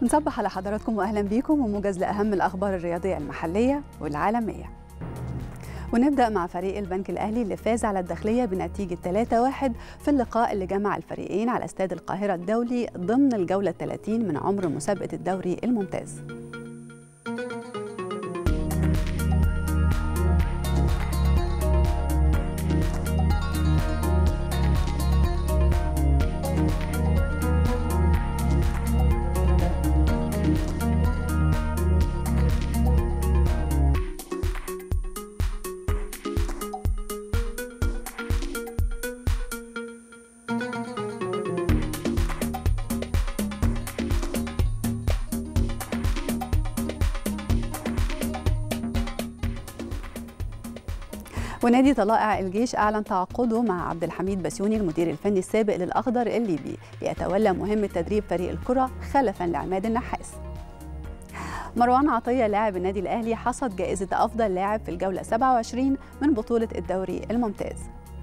نصبح على حضراتكم واهلا بيكم وموجز لاهم الاخبار الرياضيه المحليه والعالميه. ونبدا مع فريق البنك الاهلي اللي فاز على الداخليه بنتيجه 3-1 في اللقاء اللي جمع الفريقين على استاد القاهره الدولي ضمن الجوله 30 من عمر مسابقه الدوري الممتاز. ونادي طلائع الجيش أعلن تعاقده مع عبد الحميد بسيوني المدير الفني السابق للأخضر الليبي ليتولى مهمة تدريب فريق الكرة خلفا لعماد النحاس مروان عطية لاعب النادي الأهلي حصد جائزة أفضل لاعب في الجولة 27 من بطولة الدوري الممتاز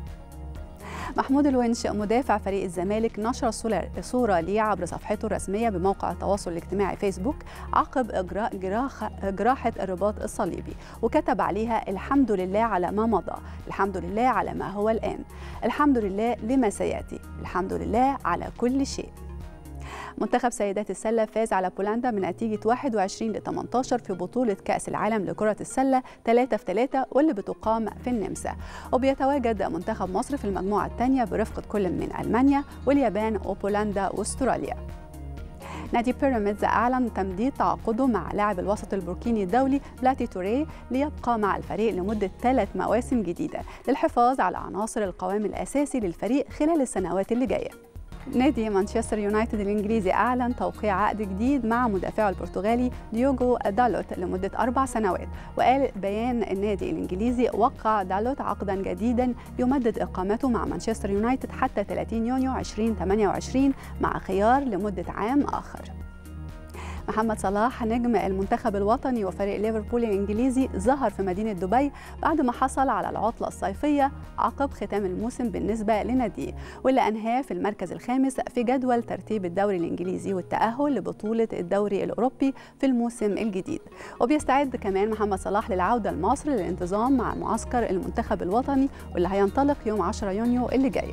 محمود الونش مدافع فريق الزمالك نشر صورة ليه عبر صفحته الرسمية بموقع التواصل الاجتماعي فيسبوك عقب إجراء جراح جراحة الرباط الصليبي وكتب عليها الحمد لله على ما مضى الحمد لله على ما هو الآن الحمد لله لما سيأتي الحمد لله على كل شيء منتخب سيدات السلة فاز على بولندا بنتيجة 21 ل 18 في بطولة كأس العالم لكرة السلة 3 في 3 واللي بتقام في النمسا وبيتواجد منتخب مصر في المجموعة الثانية برفقة كل من ألمانيا واليابان وبولندا واستراليا نادي بيراميدز أعلن تمديد تعاقده مع لاعب الوسط البوركيني الدولي بلاتي توري ليبقى مع الفريق لمدة ثلاث مواسم جديدة للحفاظ على عناصر القوام الأساسي للفريق خلال السنوات اللي جايه نادي مانشستر يونايتد الإنجليزي أعلن توقيع عقد جديد مع مدافعه البرتغالي ديوغو دالوت لمدة أربع سنوات وقال بيان النادي الإنجليزي وقع دالوت عقدا جديدا يمدد إقامته مع مانشستر يونايتد حتى 30 يونيو 2028 مع خيار لمدة عام آخر محمد صلاح نجم المنتخب الوطني وفريق ليفربول الانجليزي ظهر في مدينه دبي بعد ما حصل على العطله الصيفيه عقب ختام الموسم بالنسبه لناديه واللي انهاه في المركز الخامس في جدول ترتيب الدوري الانجليزي والتاهل لبطوله الدوري الاوروبي في الموسم الجديد وبيستعد كمان محمد صلاح للعوده لمصر للانتظام مع معسكر المنتخب الوطني واللي هينطلق يوم 10 يونيو اللي جاي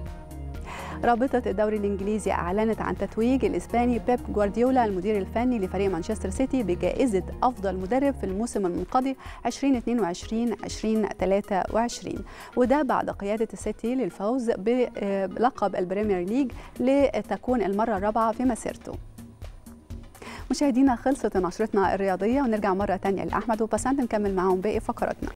رابطة الدوري الإنجليزي أعلنت عن تتويج الإسباني بيب جوارديولا المدير الفني لفريق مانشستر سيتي بجائزة أفضل مدرب في الموسم المنقضي 2022-2023 وده بعد قيادة السيتي للفوز بلقب البريمير ليج لتكون المرة الرابعة في مسيرته مشاهدينا خلصت نشرتنا الرياضية ونرجع مرة تانية لأحمد وبسنت نكمل معاهم باقي فقراتنا